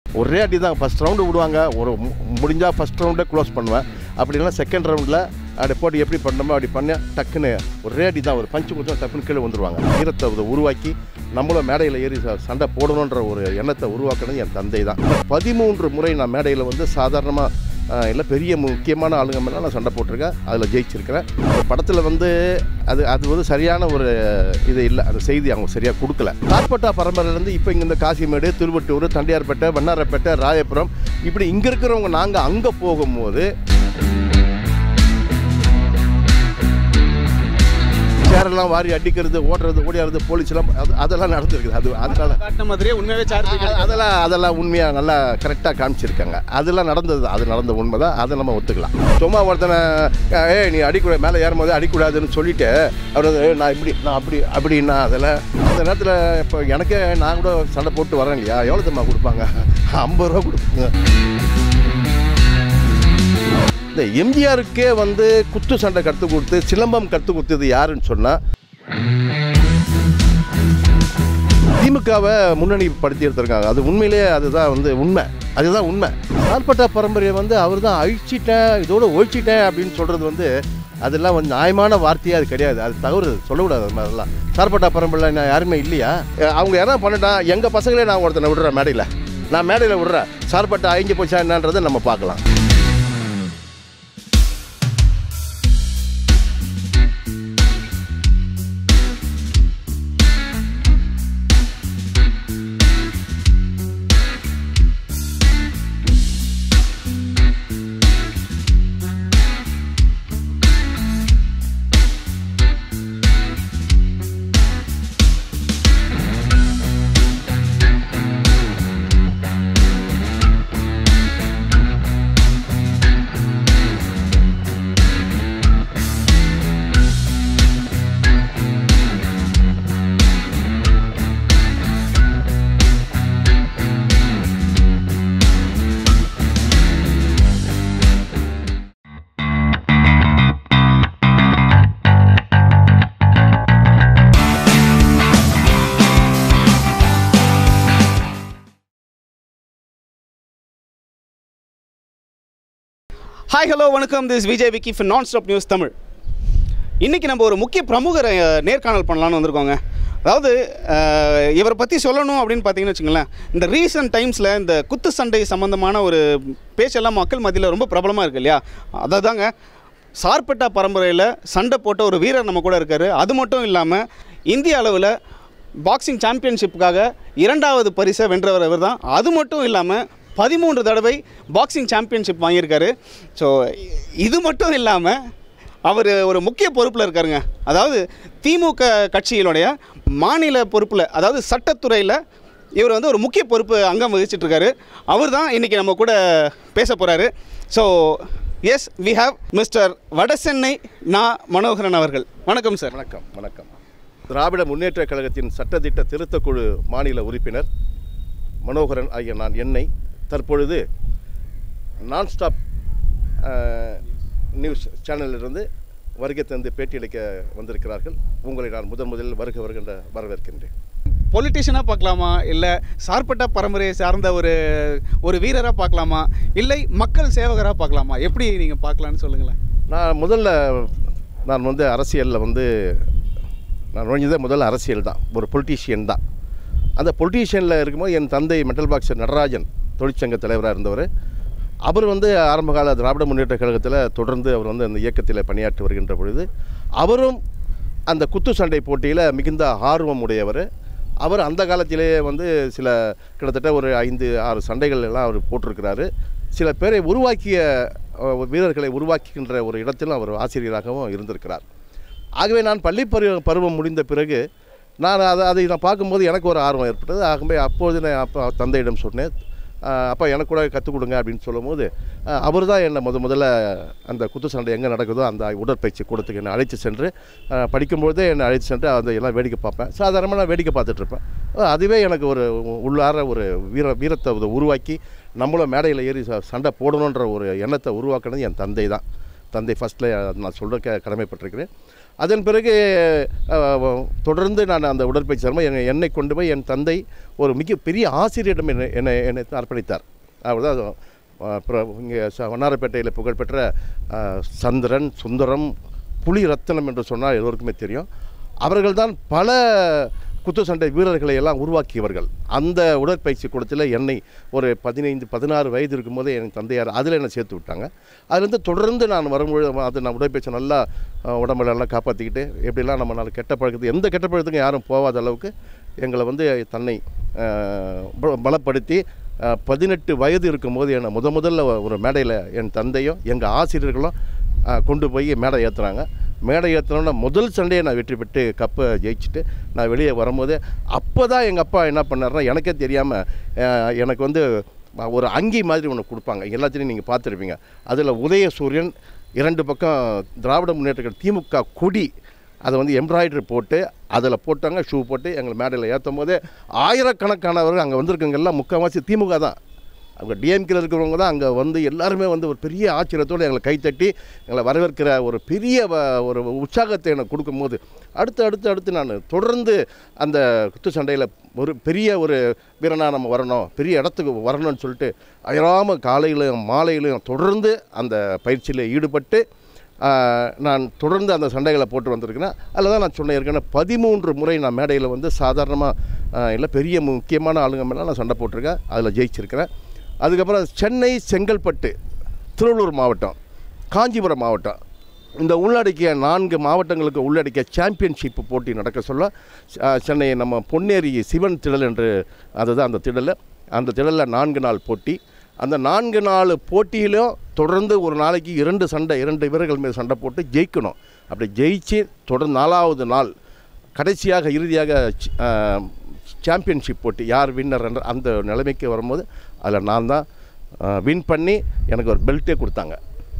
ஒரே அடி தான் ஃபஸ்ட் ரவுண்டு விடுவாங்க ஒரு முடிஞ்சால் ஃபஸ்ட் ரவுண்டே க்ளோஸ் பண்ணுவேன் அப்படி இல்லைனா செகண்ட் ரவுண்டில் அப்படி போட்டு எப்படி பண்ணணுமோ அப்படி பண்ண டக்குன்னு ஒரே அடி தான் ஒரு பஞ்சு கொடுத்தா டக்குன்னு கீழே வந்துருவாங்க வீரத்தை அதை உருவாக்கி நம்மளும் மேடையில் ஏறி ச- சண்டை போடணுன்ற ஒரு எண்ணத்தை உருவாக்குனது என் தந்தை தான் பதிமூன்று முறை நான் மேடையில் வந்து சாதாரணமாக இல்லை பெரிய முக்கியமான ஆளுங்க மேலே நான் சண்டை போட்டிருக்கேன் அதில் ஜெயிச்சிருக்கிறேன் அந்த படத்தில் வந்து அது அது வந்து சரியான ஒரு இது இல்லை அந்த செய்தி அவங்க சரியாக கொடுக்கல கார்பட்டா பரம்பரையிலேருந்து இப்போ இங்கே இந்த காசிமேடு திருவட்டூர் தண்டையார்பேட்டை வண்ணாரப்பேட்டை ராயபுரம் இப்படி இங்கே இருக்கிறவங்க நாங்கள் அங்கே போகும்போது சேரெல்லாம் வாரி அடிக்கிறது ஓடுறது ஓடியாடுறது போலீஸ்லாம் அது அதெல்லாம் நடந்திருக்குது அது அதனால காட்டின மாதிரியே உண்மையாவே சார்ஜ் அ- அதெல்லாம் அதெல்லாம் உண்மையாக நல்லா கரெக்டாக காமிச்சிருக்காங்க அதெல்லாம் நடந்தது அது நடந்த உண்மை தான் அதை நம்ம ஒத்துக்கலாம் சும்மா ஒருத்தனை ஏய் நீ அடிக்கூட மேலே ஏறும்போது அடிக்கூடாதுன்னு சொல்லிட்டு அவர் வந்து, "ஏய், நான் இப்படி நான் அப்படி அப்படின்னா அதெல்லாம் அந்த நேரத்தில் இப்போ எனக்கே நான் கூட சண்டை போட்டு வரேன் இல்லையா எவ்வளோ தம்மா கொடுப்பாங்க ஐம்பது ரூபா கொடுப்பாங்க இந்த எம்ஜிஆருக்கே வந்து குத்து சண்டை கற்றுக் கொடுத்து சிலம்பம் கற்றுக் கொடுத்தது யாருன்னு சொன்னால் திமுகவை முன்னணி படுத்தி எடுத்திருக்காங்க அது உண்மையிலேயே அதுதான் வந்து உண்மை அதுதான் உண்மை நாற்பட்டா பரம்பரையை வந்து அவர் தான் அழிச்சிட்டேன் இதோட ஒழிச்சிட்டேன் அப்படின்னு சொல்கிறது வந்து அதெல்லாம் வந்து நியாயமான வார்த்தையே அது கிடையாது அது தவறு சொல்லக்கூடாது அது மாதிரிலாம் சார்பட்டா பரம்பரையில் நான் யாருமே இல்லையா அஹ் அவங்க என்ன பண்ணிட்டான் எங்கள் பசங்களே நான் ஒருத்தனை விடுறேன் மேடையில் நான் மேடையில் விடுறேன் சார்பட்டா அழிஞ்சு போச்சா என்னன்றதை நம்ம பார்க்கலாம் ஹாய் ஹலோ வணக்கம் this Vijay Vicky for nonstop news Tamil இன்றைக்கி நம்ம ஒரு முக்கிய பிரமுகரை அஹ், நேர்காணல் பண்ணலான்னு வந்திருக்கோங்க அதாவது அஹ், இவரை பற்றி சொல்லணும் அப்படின்னு பார்த்தீங்கன்னு வச்சுங்களேன் இந்த ரீசன்ட் டைம்ஸில் இந்த குத்து சண்டை சம்மந்தமான ஒரு பேச்செல்லாம் மக்கள் மத்தியில் ரொம்ப பிரபலமாக இருக்கு இல்லையா அதாதாங்க சார்பட்டா பரம்பரையில் சண்டை போட்ட ஒரு வீரர் நம்ம கூட இருக்கார் அது மட்டும் இல்லாமல் இந்திய அளவில் பாக்ஸிங் சாம்பியன்ஷிப்புக்காக இரண்டாவது பரிசை வென்றவர் அவர் தான் அது மட்டும் இல்லாமல் பதிமூன்று தடவை பாக்ஸிங் சாம்பியன்ஷிப் வாங்கியிருக்காரு ஸோ இது மட்டும் இல்லாமல் அவர் ஒரு முக்கிய பொறுப்பில் இருக்காருங்க அதாவது திமுக கட்சியினுடைய மாநில பொறுப்பில் அதாவது சட்டத்துறையில் இவர் வந்து ஒரு முக்கிய பொறுப்பு அங்கம் வகிச்சிட்டு இருக்காரு அவர் தான் இன்றைக்கி நம்ம கூட பேச போகிறாரு so yes we have mister Vadachennai நா மனோகரன் அவர்கள் வணக்கம் சார் வணக்கம் வணக்கம் திராவிட முன்னேற்ற கழகத்தின் சட்டத்திட்ட திருத்தக்குழு மாநில உறுப்பினர் மனோகரன் ஆகிய நான் என்னை தற்பொழுது நான் ஸ்டாப் நியூஸ் சேனலிலிருந்து வருகை தந்து பேட்டியளிக்க வந்திருக்கிறார்கள் உங்களை நான் முதன் முதலில் வருக வருகின்ற வரவேற்கின்றேன் பொலிட்டிஷியனாக பார்க்கலாமா இல்லை சார்பட்ட பரம்பரையை சார்ந்த ஒரு ஒரு வீரராக பார்க்கலாமா இல்லை மக்கள் சேவகராக பார்க்கலாமா எப்படி நீங்கள் பார்க்கலான்னு சொல்லுங்களேன் நான் முதல்ல நான் வந்து அரசியலில் வந்து நான் நுழைஞ்சதே முதல்ல அரசியல் தான் ஒரு பொலிட்டீஷியன் தான் அந்த பொலிட்டீஷியனில் இருக்கும்போது என் தந்தை மெட்டல் பாக்ஸர் நடராஜன் தொழிற்சங்க தலைவராக இருந்தவர் அவர் வந்து ஆரம்பகால திராவிட முன்னேற்ற கழகத்தில் தொடர்ந்து அவர் வந்து அந்த இயக்கத்தில் பணியாற்றி வருகின்ற பொழுது அவரும் அந்த குத்து சண்டை போட்டியில் மிகுந்த ஆர்வம் உடையவர் அவர் அந்த காலத்திலேயே வந்து சில கிட்டத்தட்ட ஒரு ஐந்து ஆறு சண்டைகள் எல்லாம் அவர் போட்டிருக்கிறாரு சில பேரை உருவாக்கிய அஹ், வீரர்களை உருவாக்குகின்ற ஒரு இடத்திலும் அவர் ஆசிரியராகவும் இருந்திருக்கிறார் ஆகவே நான் பள்ளி பருவ பருவம் முடிந்த பிறகு நான் அதை அதை நான் பார்க்கும்போது எனக்கு ஒரு ஆர்வம் ஏற்பட்டது ஆகவே அப்போது நான் அப்பா தந்தையிடம் சொன்னேன் அஹ், அப்பா எனக்கு கூட கற்றுக் கொடுங்க அப்படின்னு சொல்லும்போது அவர் தான் என்னை முத முதல்ல அந்த குத்து சண்டை எங்கே நடக்குதோ அந்த உடற்பயிற்சி கூடத்துக்கு என்னை அழைத்து சென்று அஹ், படிக்கும்போதே என்னை அழைத்து சென்று அந்த எல்லாம் வேடிக்கை பார்ப்பேன் சாதாரணமாக நான் வேடிக்கை பார்த்துட்டு இருப்பேன் அஹ், அதுவே எனக்கு ஒரு உள்ளார ஒரு வீர வீரத்தை ஒரு உருவாக்கி நம்மளும் மேடையில் ஏறி ச- சண்டை போடணுன்ற ஒரு எண்ணத்தை உருவாக்குனது என் தந்தை தான் தந்தை ஃபஸ்ட்டில் நான் சொல்ல க கடமைப்பட்டிருக்கிறேன் அதன் பிறகு அஹ், தொடர்ந்து நான் அந்த உடற்பயிற்சி தரமாக என்னை என்னை கொண்டு போய் என் தந்தை ஒரு மிக பெரிய ஆசிரியரிடம் என்னை என்னை என்னை அர்ப்பணித்தார் அவர் தான் அப்புறம் இங்கே வண்ணாரப்பேட்டையில் புகழ்பெற்ற அஹ், சந்திரன் சுந்தரம் புலி ரத்தனம் என்று சொன்னால் எல்லோருக்குமே தெரியும் அவர்கள்தான் பல குத்து சண்டை வீரர்களை எல்லாம் உருவாக்கியவர்கள் அந்த உடற்பயிற்சி கூடத்தில் என்னை ஒரு பதினைந்து பதினாறு வயது இருக்கும்போதே என் தந்தையார் அதில் என்னை சேர்த்து விட்டாங்க அதுலேருந்து தொடர்ந்து நான் வரும்பொழுது அது நான் உடற்பயிற்சி நல்லா அஹ், உடம்புல நல்லா காப்பாற்றிக்கிட்டு எப்படிலாம் நம்ம நாலு கெட்ட பழக்கத்துக்கு எந்த கெட்ட பழக்கத்துக்கும் யாரும் போகாத அளவுக்கு எங்களை வந்து தன்னை அஹ், ப- பலப்படுத்தி அஹ், பதினெட்டு வயது இருக்கும்போது என்னை முத முதல்ல ஒரு மேடையில் என் தந்தையும் எங்கள் ஆசிரியர்களும் அஹ், கொண்டு போய் மேடை ஏற்றுறாங்க மேடை ஏற்றினோன்னா முதல் சண்டையை நான் வெற்றி பெற்று கப்பை ஜெயிச்சுட்டு நான் வெளியே வரும்போது அப்போ தான் எங்கள் அப்பா என்ன பண்ணாருன்னா எனக்கே தெரியாமல் எனக்கு வந்து ஒரு அங்கி மாதிரி ஒன்று கொடுப்பாங்க எல்லாத்தையும் நீங்கள் பார்த்துருப்பீங்க அதில் உதயசூரியன் இரண்டு பக்கம் திராவிட முன்னேற்ற கழக திமுக கொடி அதை வந்து எம்ப்ராய்டரி போட்டு அதில் போட்டாங்க ஷூ போட்டு எங்களை மேடையில் ஏற்றும் போது ஆயிரக்கணக்கானவர்கள் அங்கே வந்திருக்கவங்கெல்லாம் முக்கால்வாசி திமுக தான் அவங்க டிஎம்கேல இருக்கிறவங்க தான் அங்கே வந்து எல்லாருமே வந்து ஒரு பெரிய ஆச்சரியத்தோடு எங்களை கைத்தட்டி எங்களை வரவேற்கிற ஒரு பெரிய வ- ஒரு உற்சாகத்தை எனக்கு கொடுக்கும்போது அடுத்து அடுத்து அடுத்து நான் தொடர்ந்து அந்த குத்து சண்டையில் ஒரு பெரிய ஒரு வீரனாக நம்ம வரணும் பெரிய இடத்துக்கு வரணும்னு சொல்லிட்டு அயராமல் காலையிலையும் மாலையிலையும் தொடர்ந்து அந்த பயிற்சியில் ஈடுபட்டு ஆஹ், நான் தொடர்ந்து அந்த சண்டைகளை போட்டு வந்திருக்கிறேன் அதில் தான் நான் சொன்னேன் ஏற்கனவே பதிமூன்று முறை நான் மேடையில் வந்து சாதாரணமாக இல்லை பெரிய முக்கியமான ஆளுங்க மேலே நான் சண்டை போட்டிருக்கேன் அதில் ஜெயிச்சிருக்கிறேன் அதுக்கப்புறம் சென்னை செங்கல்பட்டு திருவள்ளூர் மாவட்டம் காஞ்சிபுரம் மாவட்டம் இந்த உள்ளடக்கிய நான்கு மாவட்டங்களுக்கு உள்ளடக்கிய சாம்பியன்ஷிப் போட்டி நடக்க சொல்ல அஹ், சென்னை நம்ம பொன்னேரி சிவன் திடல் என்று அதுதான் அந்த திடல் அந்த திடலில் நான்கு நாள் போட்டி அந்த நான்கு நாள் போட்டியிலும் தொடர்ந்து ஒரு நாளைக்கு இரண்டு சண்டை இரண்டு வீரர்கள் மீது சண்டை போட்டு ஜெயிக்கணும் அப்படி ஜெயிச்சு தொடர்ந்து நாலாவது நாள் கடைசியாக இறுதியாக சி- அஹ், சாம்பியன்ஷிப் போட்டி யார் வின்னர் என்ற அந்த நிலைமைக்கு வரும்போது அதில் நான் தான் வின் பண்ணி எனக்கு ஒரு பெல்ட்டே கொடுத்தாங்க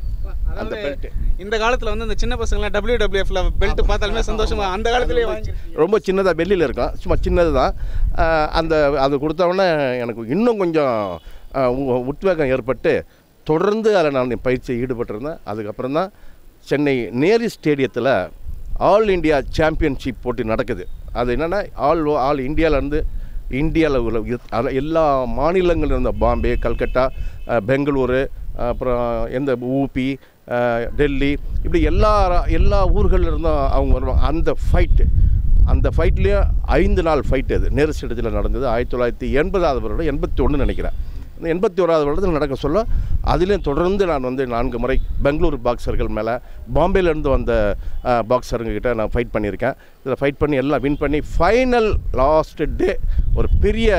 அந்த அதாவது பெல்ட்டு இந்த காலத்துல வந்து இந்த சின்ன பசங்களாம் டபிள்யூ டபிள்யூஎஃப்ல பெல்ட் பார்த்தாலுமே சந்தோஷமா அந்த காலத்திலேயே வாங்கி ரொம்ப சின்னதாக வெளியில் இருக்கும் சும்மா சின்னது தான் அந்த அது கொடுத்தவொடனே எனக்கு இன்னும் கொஞ்சம் ஆஹ், உ- உத்வேகம் ஏற்பட்டு தொடர்ந்து அதில் நான் பயிற்சியை ஈடுபட்டிருந்தேன் அதுக்கப்புறம் தான் சென்னை நேரு ஸ்டேடியத்தில் ஆல் இந்தியா சாம்பியன்ஷிப் போட்டி நடக்குது அது என்னென்னா ஆல் ஆல் இந்தியாவிலேருந்து இந்தியாவில் உள்ள இரு- அல- எல்லா மாநிலங்கள்ல இருந்த பாம்பே கல்கட்டா அஹ், பெங்களூரு அப்புறம் எந்த ஊபி அஹ், டெல்லி இப்படி எல்லா எல்லா ஊர்கள்ல இருந்தும் அவங்க வருவாங்க அந்த ஃபைட்டு அந்த ஃபைட்லேயே ஐந்து நாள் ஃபைட் அது நேரு ஸ்டேடியத்தில் நடந்தது ஆயிரத்தி தொள்ளாயிரத்தி எண்பதாவது வருடம் எண்பத்தி ஒன்று நினைக்கிறேன் இந்த எண்பத்தி ஓராவது வருடத்தில் நடக்க சொல்ல அதிலையும் தொடர்ந்து நான் வந்து நான்கு முறை பெங்களூர் பாக்ஸர்கள் மேலே பாம்பேலேருந்து வந்த அஹ், பாக்ஸருங்க கிட்ட நான் ஃபைட் பண்ணியிருக்கேன் இதில் ஃபைட் பண்ணி எல்லாம் வின் பண்ணி ஃபைனல் லாஸ்ட் டே ஒரு பெரிய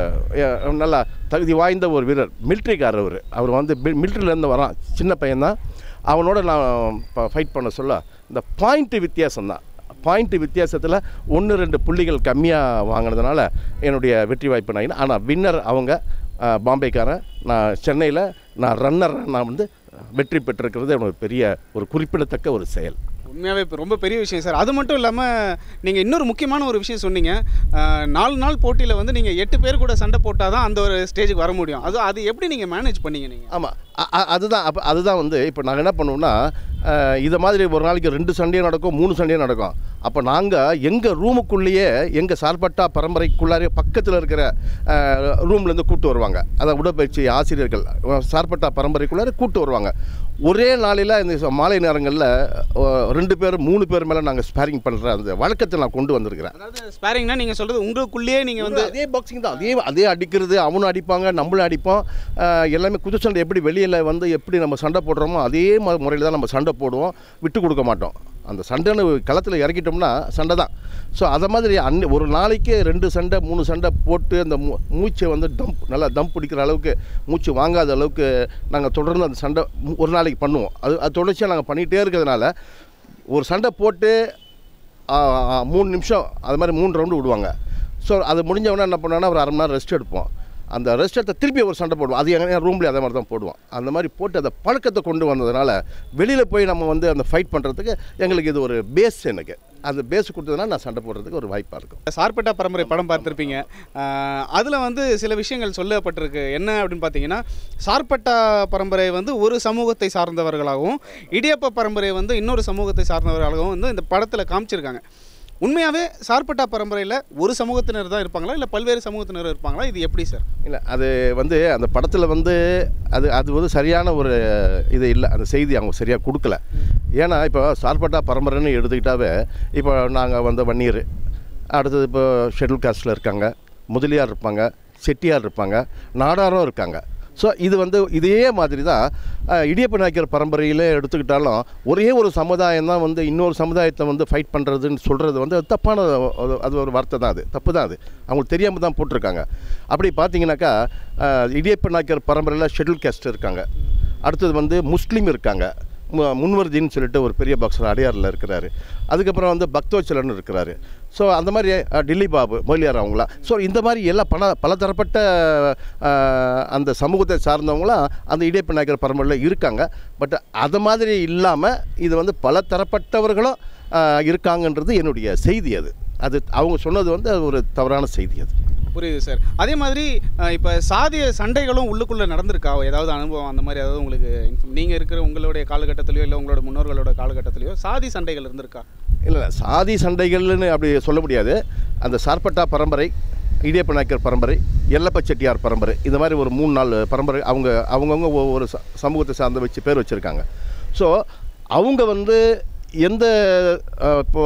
அஹ், நல்லா தகுதி வாய்ந்த ஒரு வீரர் மிலிட்ரிக்காரர் அவர் அவர் வந்து மிலிட்ரிலேருந்து வரான் சின்ன பையன்தான் அவனோட நான் ஃபைட் பண்ண சொல்ல இந்த பாயிண்ட்டு வித்தியாசம் தான் பாயிண்ட்டு வித்தியாசத்தில் ஒன்று ரெண்டு புள்ளிகள் கம்மியாக வாங்கினதுனால என்னுடைய வெற்றி வாய்ப்பு நான் ஆனால் வின்னர் அவங்க அஹ், பாம்பேக்காரன் நான் சென்னையில் நான் ரன்னர் நான் வந்து வெற்றி பெற்றிருக்கிறது எனக்கு பெரிய ஒரு குறிப்பிடத்தக்க ஒரு செயல் உண்மையாகவே இப்போ ரொம்ப பெரிய விஷயம் சார் அது மட்டும் இல்லாமல் நீங்கள் இன்னொரு முக்கியமான ஒரு விஷயம் சொன்னீங்க அஹ், நாலு நாள் போட்டியில் வந்து நீங்கள் எட்டு பேர் கூட சண்டை போட்டால் தான் அந்த ஒரு ஸ்டேஜுக்கு வர முடியும் அது அது எப்படி நீங்கள் மேனேஜ் பண்ணீங்க நீங்கள் ஆமாம் அதுதான் அப்போ அதுதான் வந்து இப்போ நாங்கள் என்ன பண்ணுவோம்னா அஹ், இதை மாதிரி ஒரு நாளைக்கு ரெண்டு சண்டையும் நடக்கும் மூணு சண்டையும் நடக்கும் அப்போ நாங்கள் எங்கள் ரூமுக்குள்ளேயே எங்கள் சார்பட்டா பரம்பரைக்குள்ளாரே பக்கத்தில் இருக்கிற ரூம்லேருந்து கூட்டு வருவாங்க அதான் உடற்பயிற்சி ஆசிரியர்கள் அஹ், சார்பட்டா பரம்பரைக்குள்ளார கூட்டு வருவாங்க ஒரே நாளில் இந்த ச- மாலை நேரங்களில் ரெண்டு பேர் மூணு பேர் மேலே நாங்கள் ஸ்பேரிங் பண்ணுற அந்த வழக்கத்தை நான் கொண்டு வந்திருக்கிறேன் அதாவது ஸ்பேரிங்னா நீங்கள் சொல்கிறது உங்களுக்குள்ளேயே நீங்கள் வந்து அதே பாக்ஸிங் தான் அதே அதே அடிக்கிறது அவனும் அடிப்பாங்க நம்மளும் அடிப்போம் அஹ் எல்லாமே குத்து சண்டை எப்படி வெளியில் வந்து எப்படி நம்ம சண்டை போடுறோமோ அதே முறையில் தான் நம்ம சண்டை போடுவோம் விட்டு கொடுக்க மாட்டோம் அந்த சண்டைன்னு களத்தில் இறக்கிட்டோம்னா சண்டை தான் ஸோ அதை மாதிரி அன் ஒரு நாளைக்கு ரெண்டு சண்டை மூணு சண்டை போட்டு அந்த மூ மூச்சை வந்து டம்ப் நல்லா தம் பிடிக்கிற அளவுக்கு மூச்சு வாங்காத அளவுக்கு நாங்கள் தொடர்ந்து அந்த சண்டை மு- ஒரு நாளைக்கு பண்ணுவோம் அது அது தொடர்ச்சியாக நாங்கள் பண்ணிகிட்டே இருக்கிறதுனால ஒரு சண்டை போட்டு ஆ, ஆ, மூணு நிமிஷம் அது மாதிரி மூணு ரவுண்டு விடுவாங்க ஸோ அது முடிஞ்சவொடனே என்ன பண்ணுவாங்கன்னா ஒரு அரை மணி நேரம் ரெஸ்ட் எடுப்போம் அந்த ரெஸ்ட் எடுத்த திருப்பி ஒரு சண்டை போடுவோம் அது எங்கள் ரூம்லேயே அதே மாதிரி தான் போடுவோம் அந்த மாதிரி போட்டு அந்த பழக்கத்தை கொண்டு வந்ததுனால வெளியில் போய் நம்ம வந்து அந்த ஃபைட் பண்ணுறதுக்கு எங்களுக்கு இது ஒரு பேஸ் எனக்கு அந்த பேஸ் கொடுத்ததுனா நான் சண்டை போடுறதுக்கு ஒரு வாய்ப்பாக இருக்கும் சார்பட்டா பரம்பரை படம் பார்த்துருப்பீங்க அதில் வந்து சில விஷயங்கள் சொல்லப்பட்டிருக்கு என்ன அப்படின்னு பார்த்தீங்கன்னா சார்பட்டா பரம்பரை வந்து ஒரு சமூகத்தை சார்ந்தவர்களாகவும் இடியப்ப பரம்பரை வந்து இன்னொரு சமூகத்தை சார்ந்தவர்களாகவும் வந்து இந்த படத்தில் காமிச்சிருக்காங்க உண்மையாகவே சார்பட்டா பரம்பரையில் ஒரு சமூகத்தினர் தான் இருப்பாங்களா இல்லை பல்வேறு சமூகத்தினர் இருப்பாங்களா இது எப்படி சார் இல்லை அது வந்து அந்த படத்தில் வந்து அது அது வந்து சரியான ஒரு இது இல்லை அந்த செய்தி அவங்க சரியாக கொடுக்கல ஏன்னா இப்போ சார்பட்டா பரம்பரைன்னு எடுத்துக்கிட்டாவே இப்போ நாங்கள் வந்த வன்னியர் அடுத்தது இப்போ ஷெட்யூல் காஸ்டில் இருக்காங்க முதலியார் இருப்பாங்க செட்டியார் இருப்பாங்க நாடாரும் இருக்காங்க ஸோ இது வந்து இதே மாதிரி தான் அஹ், இடியப்ப நாயக்கர் பரம்பரையில் எடுத்துக்கிட்டாலும் ஒரே ஒரு சமுதாயம் தான் வந்து இன்னொரு சமுதாயத்தை வந்து ஃபைட் பண்ணுறதுன்னு சொல்கிறது வந்து அது தப்பான ஒரு- அது ஒரு வார்த்தை தான் அது தப்பு தான் அது அவங்களுக்கு தெரியாமல் தான் போட்டிருக்காங்க அப்படி பார்த்தீங்கன்னாக்கா அஹ், இடியப்ப நாயக்கர் பரம்பரையில் ஷெட்யூல் கேஸ்ட் இருக்காங்க அடுத்தது வந்து முஸ்லீம் இருக்காங்க மு- முன்வர்தின்னு சொல்லிட்டு ஒரு பெரிய பாக்ஸர் அடையாரில் இருக்கிறாரு அதுக்கப்புறம் வந்து பக்தோச்சலன் இருக்கிறாரு ஸோ அந்த மாதிரி அஹ், டில்லி பாபு மொழியார் அவங்களாம் ஸோ இந்த மாதிரி எல்லாம் பல பலதரப்பட்ட அஹ், அந்த சமூகத்தை சார்ந்தவங்களாம் அந்த இடியப்ப நாயக்கர் பரம்பரையில் இருக்காங்க பட் அது மாதிரி இல்லாமல் இது வந்து பல தரப்பட்டவர்களும் அஹ், இருக்காங்கன்றது என்னுடைய செய்தி அது அது அவங்க சொன்னது வந்து அது ஒரு தவறான செய்தி அது புரியுது சார் அதே மாதிரி இப்போ சாதிய சண்டைகளும் உள்ளுக்குள்ளே நடந்திருக்கா ஏதாவது அனுபவம் அந்த மாதிரி ஏதாவது உங்களுக்கு நீங்கள் இருக்கிற உங்களுடைய காலகட்டத்திலையோ இல்லை உங்களோட முன்னோர்களோட காலகட்டத்திலையோ சாதி சண்டைகள் இருந்திருக்கா இல்லை இல்லை சாதி சண்டைகள்னு அப்படி சொல்ல முடியாது அந்த சார்பட்டா பரம்பரை இடியப்ப நாயக்கர் பரம்பரை எல்லப்ப செட்டியார் பரம்பரை இந்த மாதிரி ஒரு மூணு நாலு பரம்பரை அவங்க அவங்கவுங்க ஒவ்வொரு ச- சமூகத்தை சார்ந்த வச்சு பேர் வச்சுருக்காங்க ஸோ அவங்க வந்து எந்த அஹ், இப்போ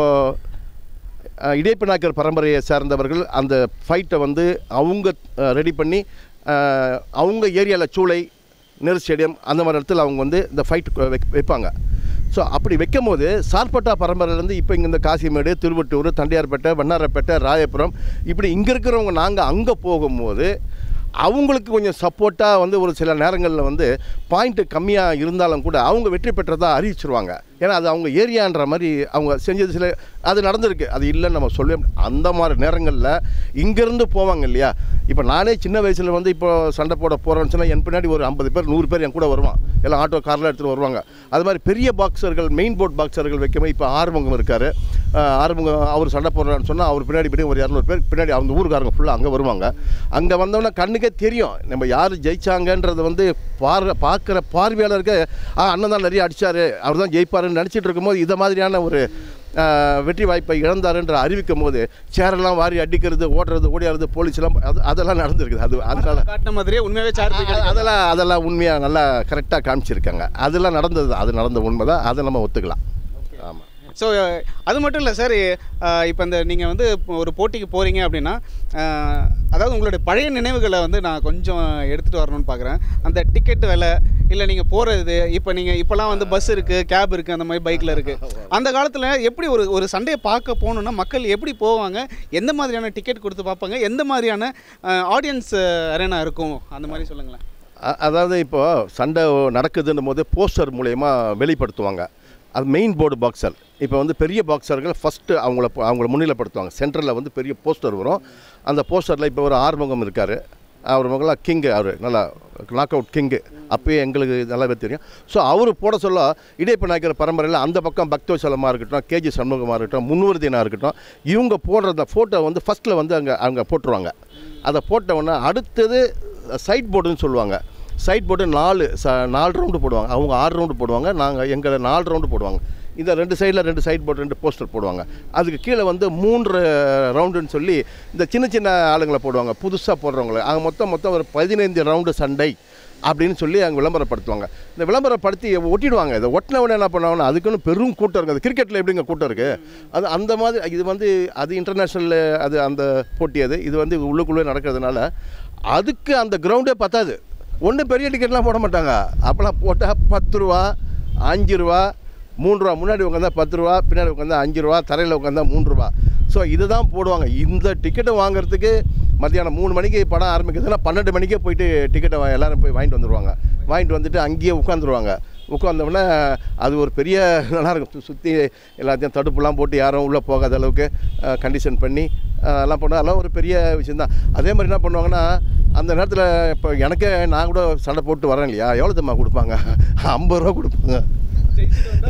அஹ், இடியப்ப நாயக்கர் பரம்பரையை சார்ந்தவர்கள் அந்த ஃபைட்டை வந்து அவங்க ரெடி பண்ணி அஹ், அவங்க ஏரியாவில் சூளை நெரு ஸ்டேடியம் அந்த மாதிரி இடத்துல அவங்க வந்து இந்த ஃபைட் வைப்பாங்க ஸோ அப்படி வைக்கும் போது சார்பட்டா பரம்பரையிலேருந்து இப்போ இங்கே இந்த காசிமேடு திருவட்டூர் தண்டையார்பேட்டை வண்ணாரப்பேட்டை ராயபுரம் இப்படி இங்கே இருக்கிறவங்க நாங்கள் அங்கே போகும்போது அவங்களுக்கு கொஞ்சம் சப்போர்ட்டாக வந்து ஒரு சில நேரங்களில் வந்து பாயிண்ட்டு கம்மியாக இருந்தாலும் கூட அவங்க வெற்றி பெற்றதா அறிவிச்சிருவாங்க ஏன்னா அது அவங்க ஏரியான்ற மாதிரி அவங்க செஞ்சது சில அது நடந்திருக்கு அது இல்லைன்னு நம்ம சொல்லவே முடியாது. அந்த மாதிரி நேரங்களில் இங்கேருந்து போவாங்க இல்லையா இப்போ நானே சின்ன வயசில் வந்து இப்போ சண்டை போட போகிறேன்னு சொன்னால் என் பின்னாடி ஒரு ஐம்பது பேர் நூறு பேர் என் கூட வருவான் எல்லாம் ஆட்டோ காரில் எடுத்துகிட்டு வருவாங்க அது மாதிரி பெரிய பாக்ஸர்கள் மெயின் போர்ட் பாக்ஸர்கள் வைக்கும்போது இப்போ ஆறுமுகம் இருக்கார் ஆறுமுகம் அவர் சண்டை போடுறான்னு சொன்னால் அவர் பின்னாடி பின்னாடி ஒரு இரநூறு பேர் பின்னாடி அவங்க ஊருக்காரங்க ஃபுல்லாக அங்கே வருவாங்க அங்கே வந்தோன்னா கண்ணுக்கே தெரியும் நம்ம யார் ஜெயிச்சாங்கன்றது வந்து பார் பார்க்குற பார்வையாளருக்கு ஆ அண்ணன் தான் நிறைய அடிச்சாரு அவர் தான் ஜெயிப்பாருன்னு நினச்சிட்டு இருக்கும்போது இதை மாதிரியான ஒரு ஆ, வெற்றி வாய்ப்பை இழந்தாருன்ற அறிவிக்கும் போது சேரெல்லாம் வாரி அடிக்கிறது ஓடுறது ஓடியாடுறது போலீஸ்லாம் அது அதெல்லாம் நடந்திருக்குது அது அதனால காட்டின மாதிரியே உண்மையாகவே சார் அ- அதெல்லாம் அதெல்லாம் உண்மையாக நல்லா கரெக்டாக காமிச்சிருக்காங்க அதெல்லாம் நடந்தது தான். அது நடந்த உண்மை தான் அதை நம்ம ஒத்துக்கலாம் ஆமாம் ஸோ அது மட்டும் இல்லை சார் இப்போ இந்த நீங்கள் வந்து இப்போ ஒரு போட்டிக்கு போகிறீங்க அப்படின்னா அஹ், அதாவது உங்களுடைய பழைய நினைவுகளை வந்து நான் கொஞ்சம் எடுத்துகிட்டு வரணும்னு பார்க்குறேன் அந்த டிக்கெட் விலை இல்லை நீங்கள் போகிறது இப்போ நீங்கள் இப்போலாம் வந்து பஸ் இருக்குது கேப் இருக்குது அந்த மாதிரி பைக்கில் இருக்குது அந்த காலத்தில் எப்படி ஒரு ஒரு சண்டையை பார்க்க போகணுன்னா மக்கள் எப்படி போவாங்க எந்த மாதிரியான டிக்கெட் கொடுத்து பார்ப்பாங்க எந்த மாதிரியான ஆடியன்ஸ் அரேனா இருக்கும் அந்த மாதிரி சொல்லுங்களேன் அ- அதாவது இப்போ சண்டை நடக்குதுன்னும் போது போஸ்டர் மூலயமா வெளிப்படுத்துவாங்க அது மெயின் போர்டு பாக்ஸர் இப்போ வந்து பெரிய பாக்ஸர்கள் ஃபஸ்ட்டு அவங்கள ப- அவங்கள முன்னிலைப்படுத்துவாங்க சென்டரில் வந்து பெரிய போஸ்டர் வரும் அந்த போஸ்டரில் இப்போ ஒரு ஆறுமுகம் இருக்கார் அவர் மகளா கிங்கு அவர் நல்லா நாக் அவுட் கிங்கு அப்பயே எங்களுக்கு நல்லாவே தெரியும் ஸோ அவர் போட சொல்ல இடைப்ப நாயக்கர் பரம்பரையில் அந்த பக்கம் பக்தோசலமாக இருக்கட்டும் கேஜி சண்முகமாக இருக்கட்டும் முன்வர்தியனாக இருக்கட்டும் இவங்க போடுற அந்த ஃபோட்டோ வந்து ஃபஸ்ட்டில் வந்து அங்கே அங்கே போட்டுருவாங்க அதை போட்ட உடனே அடுத்தது சைட் போர்டுன்னு சொல்லுவாங்க சைட் போர்டு நாலு ச நாலு ரவுண்டு போடுவாங்க அவங்க ஆறு ரவுண்டு போடுவாங்க நாங்கள் எங்களை நாலு ரவுண்டு போடுவாங்க இந்த ரெண்டு சைடில் ரெண்டு சைட் போர்டு ரெண்டு போஸ்டர் போடுவாங்க அதுக்கு கீழே வந்து மூன்று ரவுண்டுன்னு சொல்லி இந்த சின்ன சின்ன ஆளுங்களை போடுவாங்க புதுசாக போடுறவங்கள அங்கே மொத்தம் மொத்தம் ஒரு பதினைந்து ரவுண்டு சண்டை அப்படின்னு சொல்லி அங்கே விளம்பரப்படுத்துவாங்க இந்த விளம்பரப்படுத்தி ஒட்டிடுவாங்க இதை ஒட்டினவன என்ன பண்ணுவாங்கன்னா அதுக்குன்னு பெரும் கூட்டம் இருக்குது அது கிரிக்கெட்டில் எப்படிங்க கூட்டம் இருக்குது அது அந்த மாதிரி இது வந்து அது இன்டர்நேஷ்னல் அது அந்த போட்டி அது இது வந்து உள்ளுக்குள்ளே நடக்கிறதுனால அதுக்கு அந்த கிரவுண்டே பத்தாது ஒன்றும் பெரிய டிக்கெட்லாம் போட மாட்டாங்க அப்போலாம் போட்டால் பத்து ரூபா அஞ்சு ரூபா மூணு ரூபா முன்னாடி உட்காந்தா பத்து ரூபா பின்னாடி உட்காந்தா அஞ்சு ரூபா தரையில் உட்காந்தா மூணு ரூபா ஸோ இதுதான் போடுவாங்க இந்த டிக்கெட்டை வாங்குறதுக்கு மத்தியானம் மூணு மணிக்கு படம் ஆரம்பிக்கிறதுனா பன்னெண்டு மணிக்கே போயிட்டு டிக்கெட்டை வா எல்லாரும் போய் வாங்கிட்டு வந்துடுவாங்க வாங்கிட்டு வந்துட்டு அங்கேயே உட்காந்துருவாங்க உட்காந்தோடனே அது ஒரு பெரிய நல்லா இருக்கும் சுற்றி எல்லாத்தையும் தடுப்புலாம் போட்டு யாரும் உள்ளே போகாத அளவுக்கு கண்டிஷன் பண்ணி அஹ், எல்லாம் பண்ண அதெல்லாம் ஒரு பெரிய விஷயந்தான் அதே மாதிரி என்ன பண்ணுவாங்கன்னா அந்த நேரத்தில் இப்போ எனக்கே நான் கூட சண்டை போட்டு வரேன் இல்லையா எவ்வளோ தம்மா கொடுப்பாங்க ஐம்பது ரூபா கொடுப்பாங்க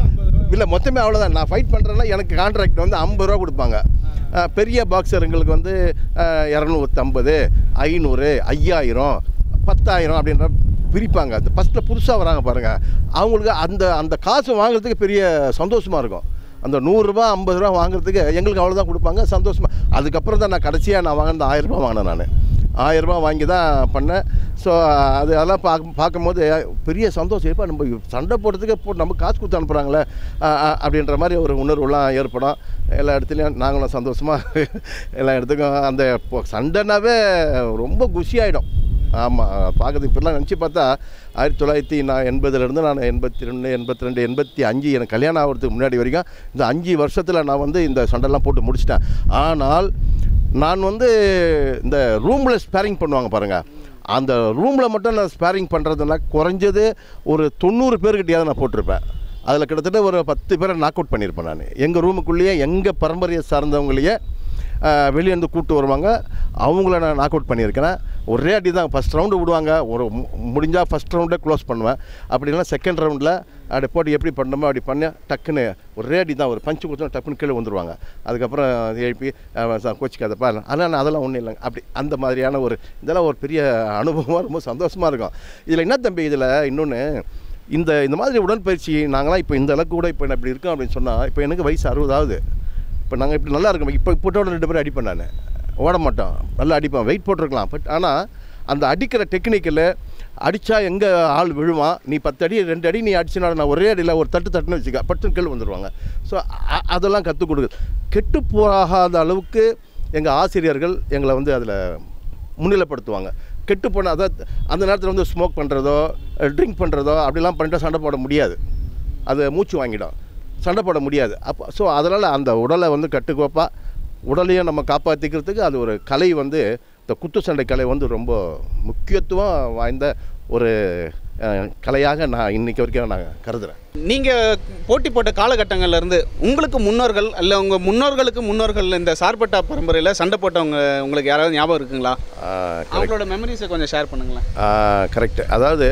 இல்லை மொத்தமே அவ்வளோதான் நான் ஃபைட் பண்ணுறேன்னா எனக்கு கான்ட்ராக்ட் வந்து ஐம்பது ரூபா கொடுப்பாங்க அஹ், பெரிய பாக்ஸருங்களுக்கு வந்து அஹ், இரநூத்தம்பது ஐநூறு ஐயாயிரம் பத்தாயிரம் அப்படின்ற பிரிப்பாங்க அது ஃபஸ்ட்டில் புதுசாக வராங்க பாருங்கள் அவங்களுக்கு அந்த அந்த காசு வாங்குறதுக்கு பெரிய சந்தோஷமாக இருக்கும் அந்த நூறுரூபா ஐம்பது ரூபா வாங்குறதுக்கு எங்களுக்கு அவ்வளோதான் கொடுப்பாங்க சந்தோஷமாக அதுக்கப்புறம் தான் நான் கடைசியாக நான் வாங்கினது ஆயிரரூபா வாங்கினேன் நான் ஆயிரரூபா வாங்கி தான் பண்ணேன் ஸோ அது அதெல்லாம் பார்க்க பார்க்கும்போது பெரிய சந்தோஷம் எப்போ நம்ம சண்டை போடுறதுக்கு போ நம்ம காசு கொடுத்து அனுப்புகிறாங்களே அப்படின்ற மாதிரி ஒரு உணர்வுலாம் ஏற்படும் எல்லா இடத்துலையும் நாங்களும் சந்தோஷமாக எல்லா இடத்துக்கும் அந்த இப்போ சண்டைனாவே ரொம்ப குஷியாயிடும் ஆமாம் பார்க்குறது இப்படிலாம் நினச்சி பார்த்தா ஆயிரத்தி தொள்ளாயிரத்தி நான் எண்பதுலேருந்து நான் எண்பத்தி ரெண்டு எண்பத்தி ரெண்டு எண்பத்தி அஞ்சு எனக்கு கல்யாணம் ஆகிறதுக்கு முன்னாடி வரைக்கும் இந்த அஞ்சு வருஷத்தில் நான் வந்து இந்த சண்டைலாம் போட்டு முடிச்சிட்டேன் ஆனால் நான் வந்து இந்த ரூமில் ஸ்பேரிங் பண்ணுவாங்க பாருங்கள் அந்த ரூமில் மட்டும் நான் ஸ்பேரிங் பண்ணுறதுனா குறைஞ்சது ஒரு தொண்ணூறு பேர்கிட்டயாவது நான் போட்டிருப்பேன் அதில் கிட்டத்தட்ட ஒரு பத்து பேரை நாக் அவுட் பண்ணியிருப்பேன் நான் எங்கள் ரூமுக்குள்ளேயே எங்கள் பரம்பரையை சார்ந்தவங்களையே வெளியேருந்து கூப்பிட்டு வருவாங்க அவங்கள நான் நாக் அவுட் பண்ணியிருக்கிறேன் ஒரே அடி தான் ஃபஸ்ட் ரவுண்டு விடுவாங்க ஒரு முடிஞ்சால் ஃபஸ்ட் ரவுண்டே க்ளோஸ் பண்ணுவேன் அப்படி இல்லைனா செகண்ட் ரவுண்டில் அப்படி போட்டு எப்படி பண்ணணுமோ அப்படி பண்ணி டக்குன்னு ஒரே அடி தான் ஒரு பஞ்சு கொடுத்தோம் டக்குன்னு கீழே வந்துருவாங்க அதுக்கப்புறம் எழுப்பி கோச்சிக்காதப்பா ஆனால் அதெல்லாம் ஒன்றும் இல்லைங்க அப்படி அந்த மாதிரியான ஒரு இதெல்லாம் ஒரு பெரிய அனுபவமாக ரொம்ப சந்தோஷமாக இருக்கும் இதில் என்ன தம்பி இதில் இன்னொன்று இந்த இந்த மாதிரி உடற்பயிற்சி நாங்களாம் இப்போ இந்த அளவுக்கு கூட இப்போ நான் இப்படி இருக்கோம் அப்படின்னு சொன்னால் இப்போ எனக்கு வயசு அறுபதாவது இப்போ நாங்கள் இப்படி நல்லா இருக்கோம் இப்போ இப்போட்டோட ரெண்டு பேரும் அடிப்பேன் நான் ஓட மாட்டோம் நல்லா அடிப்பேன் வெயிட் போட்டிருக்கலாம் பட் ஆனால் அந்த அடிக்கிற டெக்னிக்கில் அடித்தா எங்கே ஆள் விழுவான் நீ பத்து அடி ரெண்டு அடி நீ அடிச்சுனா நான் ஒரே அடியில் ஒரு தட்டு தட்டுன்னு வச்சுக்க பட்டுன்னு கீழே வந்துடுவாங்க ஸோ அதெல்லாம் கற்றுக் கொடுக்குது கெட்டு போகாத அளவுக்கு எங்கள் ஆசிரியர்கள் எங்களை வந்து அதில் முன்னிலைப்படுத்துவாங்க கெட்டு போன அதாவது அந்த நேரத்தில் வந்து ஸ்மோக் பண்ணுறதோ ட்ரிங்க் பண்ணுறதோ அப்படிலாம் பண்ணிட்டு சண்டை போட முடியாது அது மூச்சு வாங்கிடும் சண்டை போட முடியாது அப்போ ஸோ அதனால் அந்த உடலை வந்து கட்டுக்கோப்பாக உடலையும் நம்ம காப்பாற்றிக்கிறதுக்கு அது ஒரு கலை வந்து இந்த குத்து சண்டை கலை வந்து ரொம்ப முக்கியத்துவம் வாய்ந்த ஒரு அஹ், கலையாக நான் இன்னைக்கு வரைக்கும் நான் கருதுகிறேன் நீங்கள் போட்டி போட்ட காலகட்டங்கள்ல இருந்து உங்களுக்கு முன்னோர்கள் அல்ல உங்கள் முன்னோர்களுக்கு முன்னோர்கள் இந்த சார்பட்டா பரம்பரையில் சண்டை போட்டவங்க உங்களுக்கு யாராவது ஞாபகம் இருக்குங்களா அவங்களோட மெமரிஸை கொஞ்சம் ஷேர் பண்ணுங்களேன் கரெக்டு அதாவது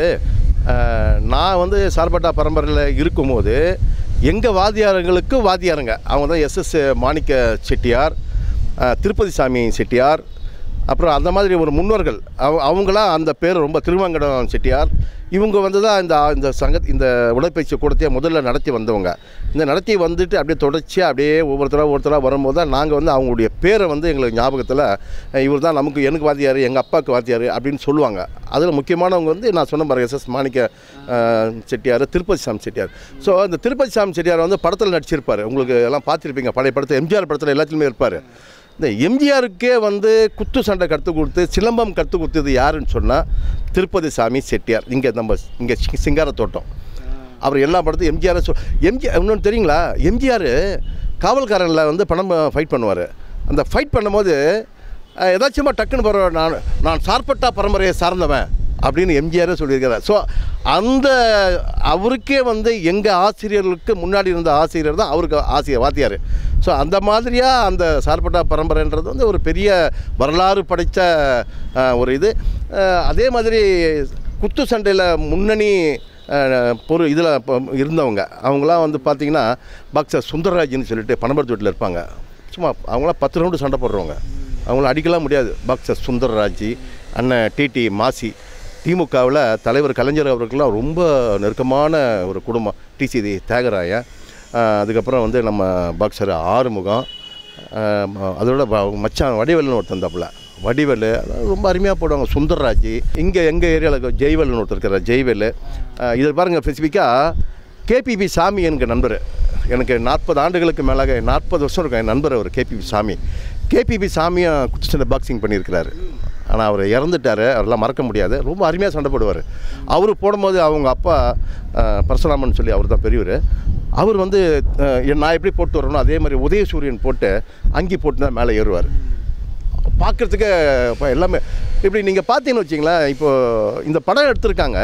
ஆஹ், நான் வந்து சார்பட்டா பரம்பரையில் இருக்கும்போது எங்கள் வாத்தியாரங்களுக்கு வாத்தியாருங்க அவங்க தான் எஸ்எஸ் மாணிக்க செட்டியார் ஆஹ், திருப்பதி சாமி செட்டியார் அப்புறம் அந்த மாதிரி ஒரு முன்னோர்கள் அவ அவங்களாம் அந்த பேர் ரொம்ப திருமங்கடம் செட்டியார் இவங்க வந்து தான் இந்த இந்த சங்க இந்த உடற்பயிற்சி கூடத்தையே முதல்ல நடத்தி வந்தவங்க இந்த நடத்தி வந்துட்டு அப்படியே தொடர்ச்சியாக அப்படியே ஒவ்வொருத்தராக ஒவ்வொருத்தராக வரும்போது தான் நாங்கள் வந்து அவங்களுடைய பேரை வந்து எங்களுக்கு ஞாபகத்தில் இவர் தான் நமக்கு எனக்கு வாத்தியார் எங்கள் அப்பாவுக்கு வாத்தியார் அப்படின்னு சொல்லுவாங்க அதில் முக்கியமானவங்க வந்து நான் சொன்ன பாருங்க எஸ்எஸ் மாணிக்க அஹ், செட்டியார் திருப்பதி சாமி செட்டியார் ஸோ இந்த திருப்பதி சாமி செட்டியார் வந்து படத்தில் நடிச்சிருப்பார் உங்களுக்கு எல்லாம் பார்த்துருப்பீங்க பழைய படத்தில் எம்ஜிஆர் படத்தில் எல்லாத்துலேயுமே இருப்பார் இந்த எம்ஜிஆருக்கே வந்து குத்து சண்டை கற்றுக் கொடுத்து சிலம்பம் கற்றுக் கொடுத்தது யாருன்னு சொன்னால் திருப்பதி சாமி செட்டியார் இங்கே நம்ம இங்கே சிங்காரத்தோட்டம் அவர் எல்லா படத்தையும் எம்ஜிஆர் சொல் எம்ஜிஆர் இன்னொன்று தெரியுங்களா எம்ஜிஆர் காவல்காரனில் வந்து பணம் ஃபைட் பண்ணுவார் அந்த ஃபைட் பண்ணும்போது அஹ், ஏதாச்சுமா டக்குன்னு போகிற நான் நான் சார்பட்டா பரம்பரையை சார்ந்தவன் அப்படின்னு எம்ஜிஆரே சொல்லியிருக்கிறார் ஸோ அந்த அவருக்கே வந்து எங்கள் ஆசிரியர்களுக்கு முன்னாடி இருந்த ஆசிரியர் தான் அவருக்கு ஆசிரியர் வாத்தியார் ஸோ அந்த மாதிரியாக அந்த சார்பட்டா பரம்பரைன்றது வந்து ஒரு பெரிய வரலாறு படைத்த அஹ், ஒரு இது அஹ், அதே மாதிரி குத்து சண்டையில் முன்னணி அஹ், பொரு இதில் இருந்தவங்க அவங்களாம் வந்து பார்த்திங்கன்னா பாக்ஸர் சுந்தரராஜன் சொல்லிட்டு பனம்பரத்து வீட்டில் இருப்பாங்க சும்மா அவங்களாம் பத்து ரவுண்டு சண்டை போடுறவங்க அவங்கள அடிக்கலாம் முடியாது பாக்ஸர் சுந்தரராஜ் அண்ணன் டிடி மாசி திமுகவில் தலைவர் கலைஞர் அவர்களுக்கெல்லாம் ரொம்ப நெருக்கமான ஒரு குடும்பம் டிசி தியாகராயன் அஹ், அதுக்கப்புறம் வந்து நம்ம பாக்ஸர் ஆறுமுகம் அஹ், ம- அதோட ப- மச்சான் வடிவேலுன்னு ஒருத்தன் தப்பில் வடிவேலு அதாவது ரொம்ப அருமையாக போடுவாங்க சுந்தர்ராஜ் இங்கே எங்கள் ஏரியாவில் ஜெய்வேல்னு ஒருத்தர் இருக்கிறார் ஜெய்வேலு அஹ், இதில் பாருங்கள் ஸ்பெசிஃபிக்காக கேபிபி சாமி எனக்கு நண்பர் எனக்கு நாற்பது ஆண்டுகளுக்கு மேலாக நாற்பது வருஷம் இருக்கும் என் நண்பர் அவர் கேபிபி சாமி கேபிபி சாமியும் குத்துச்சண்டை பாக்ஸிங் பண்ணியிருக்கிறாரு ஆனால் அவர் இறந்துட்டார் அவரெல்லாம் மறக்க முடியாது ரொம்ப அருமையாக சண்டை போடுவார் அவர் போடும்போது அவங்க அப்பா அஹ், பரசுராமன் சொல்லி அவர் தான் பெரியவர் அவர் வந்து அஹ், நான் எப்படி போட்டு வரணும் அதே மாதிரி உதயசூரியன் போட்டு அங்கி போட்டு தான் மேலே ஏறுவார் பார்க்குறதுக்கு இப்போ எல்லாமே இப்படி நீங்கள் பார்த்தீங்கன்னு வச்சிங்களேன் இப்போ இந்த படம் எடுத்திருக்காங்க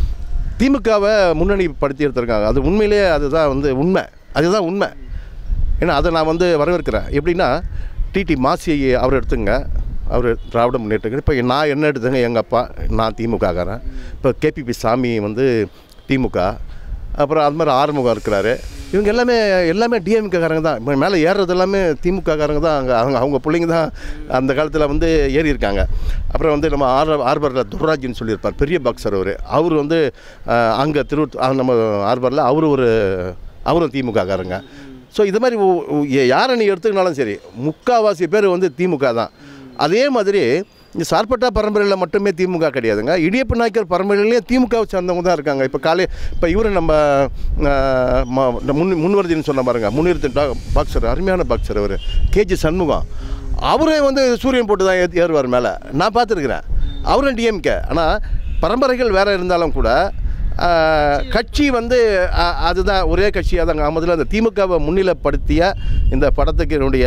திமுகவை முன்னணி படுத்தி எடுத்திருக்காங்க அது உண்மையிலேயே அதுதான் வந்து உண்மை அதுதான் உண்மை ஏன்னா அதை நான் வந்து வரவேற்கிறேன் எப்படின்னா டிடி மாசி அவர் எடுத்துங்க அவர் திராவிட முன்னேற்ற இப்போ நான் என்ன எடுத்துங்க எங்கள் அப்பா நான் திமுககாரன் இப்போ கேபிபி சாமி வந்து திமுக அப்புறம் அது மாதிரி ஆறுமுகம் இருக்கிறாரு இவங்க எல்லாமே எல்லாமே டிஎம்கேக்காரங்க தான் இப்போ மேலே ஏறுறது எல்லாமே திமுககாரங்க தான் அங்கே அவங்க அவங்க பிள்ளைங்க தான் அந்த காலத்தில் வந்து ஏறி இருக்காங்க அப்புறம் வந்து நம்ம ஆர் ஆர்பரில் துர்ராஜ்னு சொல்லியிருப்பார் பெரிய பாக்ஸர் அவர் அவர் வந்து அங்கே திரு நம்ம ஆர்பரில் அவர் ஒரு அவரும் திமுககாரங்க ஸோ இது மாதிரி ஒ- ஒ- யாரை நீ எடுத்துக்கினாலும் சரி முக்காவாசி பேர் வந்து திமுக தான் அதே மாதிரி இந்த சார்பட்டா பரம்பரையில் மட்டுமே திமுக கிடையாதுங்க இடியப்ப நாயக்கர் பரம்பரையிலேயே திமுகவை சார்ந்தவங்க தான் இருக்காங்க இப்போ காலை இப்போ இவர் நம்ம ஆஹ், ம- இந்த முன் முன்வருதின்னு சொன்ன பாருங்க முன்னிறுத்தி பாக்ஸர் அருமையான பாக்ஸர் அவர் கேஜி சண்முகம் அவரே வந்து சூரியன் போட்டு தான் ஏத்தி- ஏறுவார் மேலே நான் பார்த்துருக்குறேன் அவரும் டிஎம்கே ஆனால் பரம்பரைகள் வேறு இருந்தாலும் கூட ஆஹ், கட்சி வந்து அ- அதுதான் ஒரே கட்சியாக தான் முதல்ல அந்த திமுகவை முன்னிலைப்படுத்திய இந்த படத்துக்கு என்னுடைய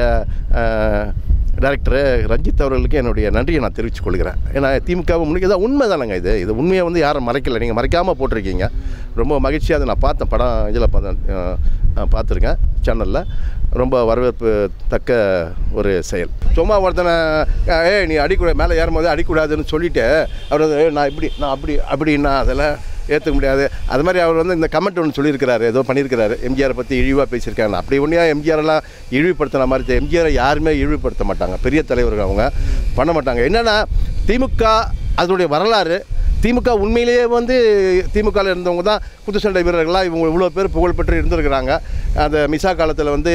டைரக்டர் ரஞ்சித் அவர்களுக்கு என்னுடைய நன்றியை நான் தெரிவித்துக் கொள்கிறேன் ஏன்னா திமுகவை முன்னிக்க தான் உண்மை தானேங்க இது இது உண்மையை வந்து யாரும் மறைக்கல நீங்கள் மறைக்காமல் போட்டிருக்கீங்க ரொம்ப மகிழ்ச்சியாக அதை நான் பார்த்தேன் படம் இதில் பார்த்தேன் அஹ், அஹ், பார்த்துருக்கேன் சேனலில் ரொம்ப வரவேற்பு தக்க ஒரு செயல் சும்மா ஒருத்தனை ஏய் நீ அடிக்கூட மேலே ஏறும்போது அடிக்கூடாதுன்னு சொல்லிட்டு அவர் வந்து "ஏய், நான் இப்படி நான் அப்படி அப்படின்னா அதெல்லாம் ஏற்றுக்க முடியாது அது மாதிரி அவர் வந்து இந்த கமெண்ட் ஒன்று சொல்லியிருக்கிறாரு ஏதோ பண்ணியிருக்கிறாரு எம்ஜிஆரை பற்றி இழிவாக பேசியிருக்காங்க அப்படி ஒன்றையா எம்ஜிஆரெல்லாம் இழிவுபடுத்தின மாதிரி தெ- எம்ஜிஆரை யாருமே இழிவுபடுத்த மாட்டாங்க பெரிய தலைவர்கள் அவங்க பண்ண மாட்டாங்க என்னென்னா திமுக அதனுடைய வரலாறு திமுக உண்மையிலேயே வந்து திமுகவில் இருந்தவங்க தான் குத்துச்சண்டை வீரர்களாக இவங்க இவ்வளோ பேர் புகழ்பெற்று இருந்திருக்கிறாங்க அந்த மிசா காலத்தில் வந்து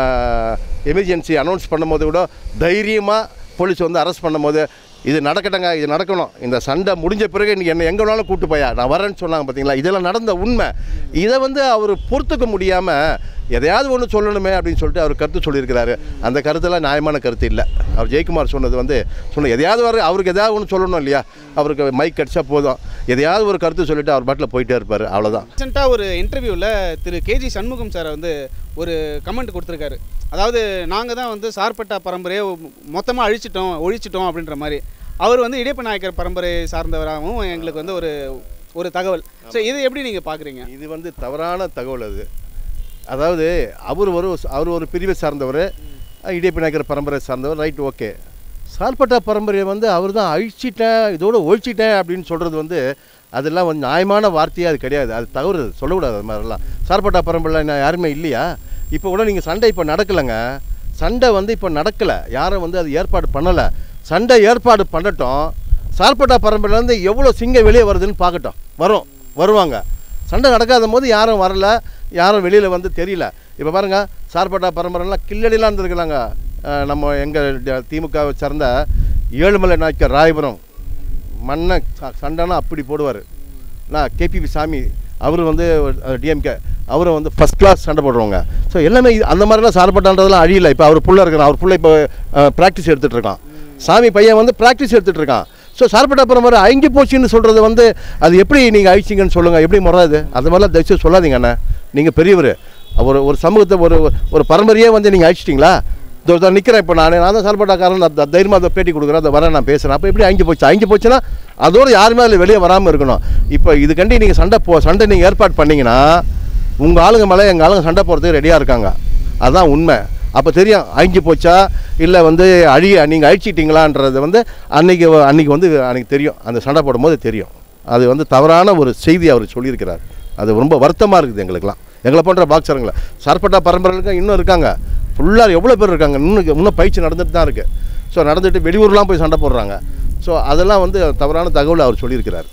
எமர்ஜென்சி அனௌன்ஸ் பண்ணும்போது கூட தைரியமாக போலீஸ் வந்து அரெஸ்ட் பண்ணும்போது இது நடக்கட்டுங்க இது நடக்கணும் இந்த சண்டை முடிஞ்ச பிறகு நீ என்னை எங்கே வேணாலும் கூட்டு போயா நான் வரேன்னு சொன்னாங்க பார்த்தீங்களா இதெல்லாம் நடந்த உண்மை இதை வந்து அவர் பொறுத்துக்க முடியாமல் எதையாவது ஒன்று சொல்லணுமே அப்படின்னு சொல்லிட்டு அவர் கருத்து சொல்லியிருக்கிறாரு அந்த கருத்தெல்லாம் நியாயமான கருத்து இல்லை அவர் ஜெயக்குமார் சொன்னது வந்து சொன்ன எதையாவது வர அவருக்கு எதாவது ஒன்று சொல்லணும் இல்லையா அவருக்கு மைக் கிடச்சா போதும் எதையாவது ஒரு கருத்து சொல்லிட்டு அவர் பாட்டில் போயிட்டே இருப்பார் அவ்வளோதான் ரீசெண்டாக ஒரு இன்டர்வியூவில் திரு கேஜி சண்முகம் சார் வந்து ஒரு கமெண்ட் கொடுத்துருக்காரு அதாவது நாங்கள் தான் வந்து சார்பட்டா பரம்பரையை மொத்தமாக அழிச்சிட்டோம் ஒழிச்சிட்டோம் அப்படின்ற மாதிரி அவர் வந்து இடைப்ப நாயக்கர் பரம்பரை சார்ந்தவராகவும் எங்களுக்கு வந்து ஒரு ஒரு தகவல் ஸோ இதை எப்படி நீங்கள் பார்க்குறீங்க இது வந்து தவறான தகவல் அது அதாவது அவர் ஒரு அவர் ஒரு பிரிவை சார்ந்தவர் இடியப்ப நாயக்கர் பரம்பரை சார்ந்தவர் ரைட் ஓகே சால்பட்டா பரம்பரையை வந்து அவர் தான் அழிச்சிட்டேன் இதோட ஒழிச்சிட்டேன் அப்படின்னு சொல்கிறது வந்து அதெல்லாம் வந்து நியாயமான வார்த்தையே அது கிடையாது அது தவறு சொல்லக்கூடாது அது மாதிரிலாம் சார்பட்டா பரம்பரையில் நான் யாருமே இல்லையா இப்போ கூட நீங்கள் சண்டை இப்போ நடக்கலைங்க சண்டை வந்து இப்போ நடக்கலை யாரும் வந்து அது ஏற்பாடு பண்ணலை சண்டை ஏற்பாடு பண்ணட்டும் சார்பட்டா பரம்பரையிலேருந்து எவ்வளோ சிங்கம் வெளியே வருதுன்னு பார்க்கட்டும் வரும் வருவாங்க சண்டை நடக்காத போது யாரும் வரல யாரும் வெளியில் வந்து தெரியல இப்போ பாருங்கள் சார்பட்டா பரம்பரைலாம் கில்லடிலாம் இருந்திருக்கிறாங்க அஹ் நம்ம எங்கள் திமுகவை சார்ந்த ஏழுமலை நாயக்கர் ராயபுரம் மண்ணை ச- சண்டைனா அப்படி போடுவார் நான் கேபிபி சாமி அவர் வந்து டிஎம்கே அவரும் வந்து ஃபஸ்ட் கிளாஸ் சண்டை போடுறவங்க ஸோ எல்லாமே இது- அந்த மாதிரிலாம் சார்பட்டான்றதெல்லாம் அழியல இப்போ அவர் புள்ள இருக்கிறான் அவர் புள்ள இப்போ ப்ராக்டிஸ் எடுத்துகிட்டு இருக்கான் சாமி பையன் வந்து ப்ராக்டிஸ் எடுத்துகிட்டு இருக்கான் ஸோ சார்பட்டா பரம்பரை அழிஞ்சு போச்சுன்னு சொல்கிறது வந்து அது எப்படி நீங்கள் அழிச்சிங்கன்னு சொல்லுங்கள் எப்படி முறை அது அது மாதிரிலாம் தயவுசெய்து சொல்லாதீங்க அண்ணா நீங்கள் பெரியவர் ஒரு ஒரு சமூகத்தை ஒரு ஒரு பரம்பரையே வந்து நீங்கள் அழிச்சிட்டிங்களா இதோ நிற்கிறேன் இப்போ நான் நான் தான் சார்பட்டாக்காரன் நான் த- தைரியமா அதை பேட்டி கொடுக்குறேன் அதை வரேன் நான் பேசுகிறேன் அப்போ எப்படி அழிஞ்சு போச்சு அழிஞ்சு போச்சுன்னா அதோடு யாருமே அதில் வெளியே வராமல் இருக்கணும் இப்போ இதுக்கண்டி நீங்கள் சண்டை போ சண்டை நீங்கள் ஏற்பாடு பண்ணீங்கன்னா உங்கள் ஆளுங்க மேலே எங்கள் ஆளுங்க சண்டை போகிறதுக்கு ரெடியாக இருக்காங்க அதுதான் உண்மை அப்போ தெரியும் அழிஞ்சு போச்சா இல்லை வந்து அழிய நீங்கள் அழிச்சிட்டிங்களான்றது வந்து அன்னைக்கு வ- அன்னைக்கு வந்து அன்னைக்கு தெரியும் அந்த சண்டை போடும்போது தெரியும் அது வந்து தவறான ஒரு செய்தி அவர் சொல்லியிருக்கிறார் அது ரொம்ப வருத்தமாக இருக்குது எங்களுக்கெல்லாம் எங்களை போன்ற பாக்ஸருங்களை சார்பட்டா பரம்பரைகளுக்கு இன்னும் இருக்காங்க ஃபுல்லாக எவ்வளோ பேர் இருக்காங்க இன்னும் இன்னும் பயிற்சி நடந்துட்டு தான் இருக்குது ஸோ நடந்துட்டு வெளியூர்லாம் போய் சண்டை போடுறாங்க ஸோ அதெல்லாம் வந்து தவறான தகவல் அவர் சொல்லியிருக்கிறார்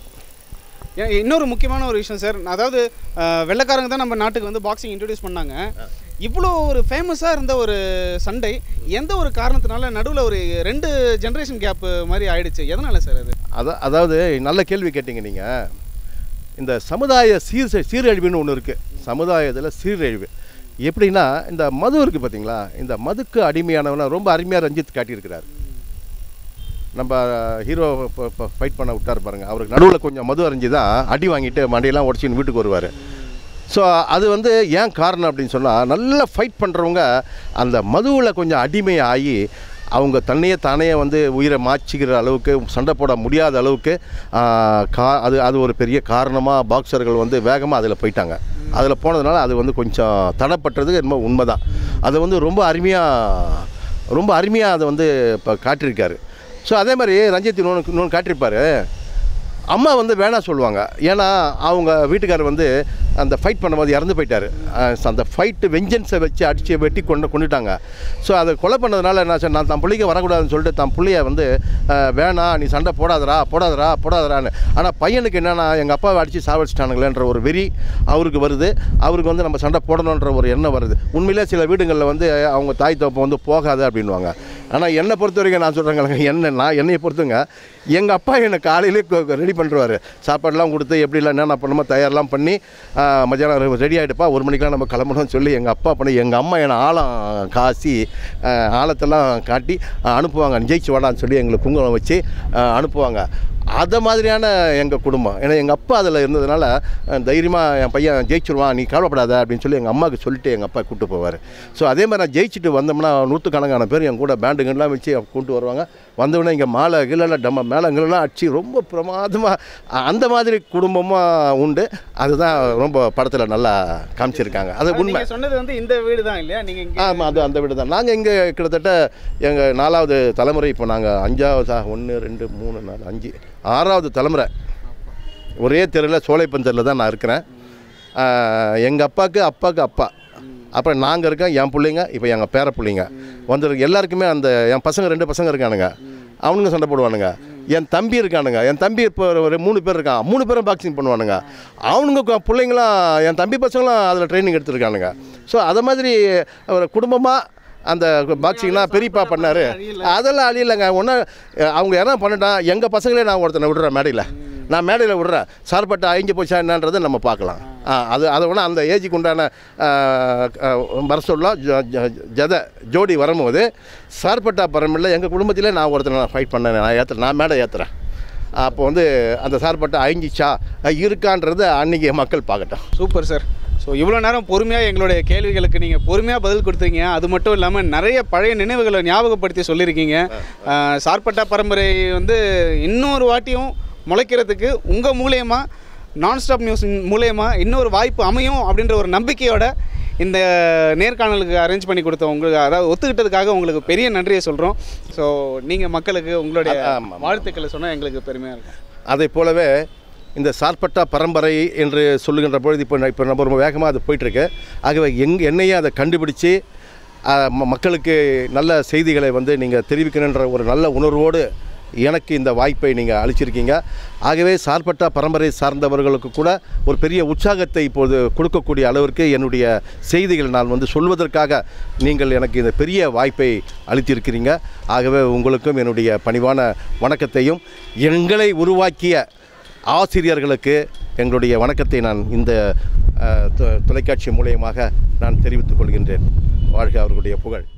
ஏன் இன்னொரு முக்கியமான ஒரு விஷயம் சார் அதாவது அஹ், வெள்ளைக்காரங்க தான் நம்ம நாட்டுக்கு வந்து பாக்ஸிங் இன்ட்ரடியூஸ் பண்ணாங்க இவ்வளோ ஒரு ஃபேமஸாக இருந்த ஒரு சண்டை எந்த ஒரு காரணத்தினால நடுவில் ஒரு ரெண்டு ஜென்ரேஷன் கேப் மாதிரி ஆயிடுச்சு எதனால சார் அது அதான் அதாவது நல்ல கேள்வி கேட்டீங்க நீங்கள் இந்த சமுதாய சீர் சீரழிவுன்னு ஒன்று இருக்குது சமுதாயத்தில் சீரழிவு எப்படின்னா இந்த மது இருக்குது பார்த்தீங்களா இந்த மதுக்கு அடிமையானவனை ரொம்ப அருமையாக ரஞ்சித் காட்டியிருக்கிறார் நம்ம ஹீரோ இப்போ ஃபைட் பண்ண விட்டார் பாருங்க அவருக்கு நடுவில் கொஞ்சம் மது அரைஞ்சி தான் அடி வாங்கிட்டு மண்டையெல்லாம் உடச்சின்னு வீட்டுக்கு வருவார் ஸோ அது வந்து ஏன் காரணம் அப்படின்னு சொன்னால் நல்லா ஃபைட் பண்ணுறவங்க அந்த மதுவில் கொஞ்சம் அடிமை ஆகி அவங்க தன்னையே தானே வந்து உயிரை மாச்சிக்கிற அளவுக்கு சண்டை போட முடியாத அளவுக்கு ஆ, கா அது அது ஒரு பெரிய காரணமாக பாக்ஸர்கள் வந்து வேகமாக அதில் போயிட்டாங்க அதில் போனதுனால அது வந்து கொஞ்சம் தடைப்பட்டது என்னமோ உண்மை தான் அதை வந்து ரொம்ப அருமையாக ரொம்ப அருமையாக அதை வந்து இப்போ காட்டியிருக்காரு ஸோ அதே மாதிரி ரஞ்சித் இன்னொன்று இன்னொன்று காட்டியிருப்பாரு அம்மா வந்து வேணாம் சொல்லுவாங்க ஏன்னா அவங்க வீட்டுக்காரர் வந்து அந்த ஃபைட் பண்ணும்போது இறந்து போயிட்டார் அந்த ஃபைட்டு வெஞ்சன்ஸை வச்சு அடித்து வெட்டி கொண்டு கொண்டுட்டாங்க ஸோ அதை கொலை பண்ணதுனால என்ன ஆச்சு, நான் தன் பிள்ளைக்கு வரக்கூடாதுன்னு சொல்லிட்டு தன் பிள்ளைய வந்து அஹ், வேணாம் நீ சண்டை போடாதடா போடாதடா போடாதடான்னு ஆனால் பையனுக்கு என்னென்னா எங்கள் அப்பாவை அடித்து சாவடிச்சிட்டானுங்களேன்ற ஒரு வெறி அவருக்கு வருது அவருக்கு வந்து நம்ம சண்டை போடணுன்ற ஒரு எண்ணம் வருது உண்மையிலே சில வீடுகளில் வந்து அவங்க தாய் தோப்பம் வந்து போகாது அப்படின்வாங்க ஆனால் என்னை பொறுத்த வரைக்கும் நான் சொல்கிறேங்க என்ன நான் என்னையை பொறுத்துங்க எங்கள் அப்பா என்னை காலையிலே ரெடி பண்ணுறாரு சாப்பாடுலாம் கொடுத்து எப்படிலாம் என்னென்ன பண்ணுமோ தயார்லாம் பண்ணி ஆ, மத்தியானம் ரெடி ஆகிடுப்பா ஒரு மணிக்கெலாம் நம்ம கிளம்பணும்னு சொல்லி எங்கள் அப்பா பண்ணி எங்கள் அம்மா என்னை ஆழம் காசி ஆ, ஆழத்தெல்லாம் காட்டி ஆ, அனுப்புவாங்க ஜெயிச்சு வாடான்னு சொல்லி எங்களுக்கு குங்குமம் வச்சு ஆ, அனுப்புவாங்க அதை மாதிரியான எங்கள் குடும்பம் ஏன்னா எங்கள் அப்பா அதில் இருந்ததுனால தைரியமாக என் பையன் ஜெயிச்சிருவான் நீ கவலைப்படாத அப்படின்னு சொல்லி எங்கள் அம்மாவுக்கு சொல்லிட்டு எங்கள் அப்பா கூப்பிட்டு போவார் ஸோ அதே மாதிரி நான் ஜெயிச்சுட்டு வந்தோம்னா நூற்றுக்கணக்கான பேர் என் கூட பேண்டுங்கெல்லாம் வச்சு கூப்பிட்டு வருவாங்க வந்தவுடனே இங்கே மாலை கீழே டம்ம மேளங்கள்லாம் அடிச்சு ரொம்ப பிரமாதமாக அந்த மாதிரி குடும்பமாக உண்டு அதுதான் ரொம்ப படத்தில் நல்லா காமிச்சிருக்காங்க அது உண்மை நீங்க சொன்னது வந்து இந்த வீடு தான் இல்லையா நீங்க இங்க ஆமாம் அது அந்த வீடு தான் நாங்கள் இங்கே கிட்டத்தட்ட எங்கள் நாலாவது தலைமுறை இப்போ நாங்கள் அஞ்சாவது ஒன்று ரெண்டு மூணு நாலு அஞ்சு ஆறாவது தலைமுறை ஒரே தெருவில் சோலைப்பந்தரில் தான் நான் இருக்கிறேன் எங்கள் அப்பாவுக்கு அப்பாவுக்கு அப்பா அப்புறம் நாங்கள் இருக்கோம் என் பிள்ளைங்க இப்போ எங்கள் பேர பிள்ளைங்க வந்துருக்கு எல்லாருக்குமே அந்த என் பசங்க ரெண்டு பசங்க இருக்கானுங்க அவனுங்க சண்டை போடுவானுங்க என் தம்பி இருக்கானுங்க என் தம்பி இப்போ ஒரு மூணு பேர் இருக்கான் மூணு பேரும் பாக்ஸிங் பண்ணுவானுங்க அவனுங்க கு- பிள்ளைங்களாம் என் தம்பி பசங்களாம் அதில் ட்ரைனிங் எடுத்திருக்கானுங்க ஸோ அதை மாதிரி ஒரு குடும்பமாக அந்த பாக்ஸிங்லாம் பெரியப்பா பண்ணார் அதெல்லாம் அழியலைங்க ஒன்றும் அவங்க என்ன பண்ணிட்டான் எங்கள் பசங்களே நான் ஒருத்தனை விடுறேன் மேடையில் நான் மேடையில் விடுறேன் சார்பட்ட அழிஞ்சு போச்சா என்னன்றதை நம்ம பார்க்கலாம் ஆ, அது அதை வேணா அந்த ஏஜுக்கு உண்டான ஆ, ஆ, வர சொல்லலாம் ஜ- ஜ- ஜத ஜோடி வரும்போது சார்பட்டா பரமில்ல எங்கள் குடும்பத்திலே நான் ஒருத்தனை நான் ஃபைட் பண்ணேன் நான் ஏற்றுறேன் நான் மேடை ஏற்றுறேன் அப்போ வந்து அந்த சார்பட்டா அழிஞ்சிச்சா இருக்கான்றது அன்றைக்கி மக்கள் பார்க்கட்டும் சூப்பர் சார் ஸோ இவ்வளோ நேரம் பொறுமையாக எங்களுடைய கேள்விகளுக்கு நீங்கள் பொறுமையாக பதில் கொடுத்தீங்க அது மட்டும் இல்லாமல் நிறைய பழைய நினைவுகளை ஞாபகப்படுத்தி சொல்லியிருக்கீங்க ஆஹ், சார்பட்டா பரம்பரை வந்து இன்னொரு வாட்டியும் முளைக்கிறதுக்கு உங்கள் மூலியமா நான்ஸ்டாப் நியூஸ் மூலயமா இன்னொரு வாய்ப்பு அமையும் அப்படின்ற ஒரு நம்பிக்கையோட இந்த நேர்காணலுக்கு அரேஞ்ச் பண்ணி கொடுத்த உங்களுக்கு அதாவது ஒத்துக்கிட்டதுக்காக உங்களுக்கு பெரிய நன்றியை சொல்கிறோம் ஸோ நீங்கள் மக்களுக்கு உங்களுடைய ஆமாம். வாழ்த்துக்களை சொன்னால் எங்களுக்கு பெருமையாக இருக்கும் அதை போலவே இந்த சார்பட்டா பரம்பரை என்று சொல்லுகின்ற பொழுது இப்போ நான் இப்போ நம்ம ரொம்ப வேகமாக அது போயிட்டுருக்கு ஆகவே எங் என்னையே அதை கண்டுபிடிச்சு அஹ், ம- மக்களுக்கு நல்ல செய்திகளை வந்து நீங்கள் தெரிவிக்கணுன்ற ஒரு நல்ல உணர்வோடு எனக்கு இந்த வாய்ப்பை நீங்கள் அளிச்சிருக்கீங்க ஆகவே சார்பட்டா பரம்பரை சார்ந்தவர்களுக்கு கூட ஒரு பெரிய உற்சாகத்தை இப்போது கொடுக்கக்கூடிய அளவிற்கு என்னுடைய செய்திகள் நான் வந்து சொல்வதற்காக நீங்கள் எனக்கு இந்த பெரிய வாய்ப்பை அளித்திருக்கிறீங்க ஆகவே உங்களுக்கும் என்னுடைய பணிவான வணக்கத்தையும் எங்களை உருவாக்கிய ஆசிரியர்களுக்கு எங்களுடைய வணக்கத்தை நான் இந்த அஹ், தொ- தொலைக்காட்சி மூலியமாக நான் தெரிவித்துக் கொள்கின்றேன் வாழ்க அவர்களுடைய புகழ்